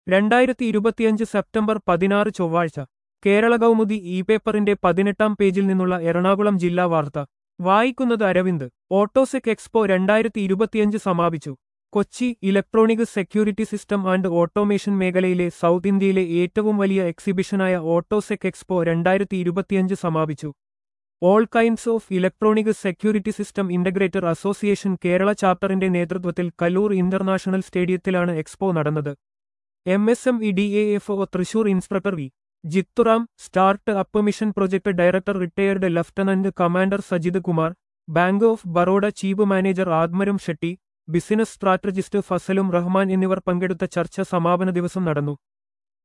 രണ്ടായിരത്തി ഇരുപത്തിയഞ്ച് സെപ്റ്റംബർ പതിനാറ് ചൊവ്വാഴ്ച കേരള കൗമുദി ഇ പേപ്പറിന്റെ പതിനെട്ടാം പേജിൽ നിന്നുള്ള എറണാകുളം ജില്ലാ വാർത്ത വായിക്കുന്നത് അരവിന്ദ് ഓട്ടോസെക് എക്സ്പോ രണ്ടായിരത്തി ഇരുപത്തിയഞ്ച് സമാപിച്ചു Kochi electronic security system and automation മേഖലയിലെ സൗത്ത് ഇന്ത്യയിലെ ഏറ്റവും വലിയ എക്സിബിഷനായ ഓട്ടോസെക് എക്സ്പോ രണ്ടായിരത്തി ഇരുപത്തിയഞ്ച് സമാപിച്ചു all kinds of electronic security system integrator association Kerala ചാപ്റ്ററിന്റെ നേതൃത്വത്തിൽ കലൂർ ഇന്റർനാഷണൽ സ്റ്റേഡിയത്തിലാണ് എക്സ്പോ നടന്നത് M S M E D A F O Thrissur inspector V Jithuram startup mission project director retired lieutenant commander Sajith Kumar bank of Baroda chief manager ആദ്മരം Shetty business strategist ഫസലും റഹ്മാൻ എന്നിവർ പങ്കെടുത്ത ചർച്ച സമാപന ദിവസം നടന്നു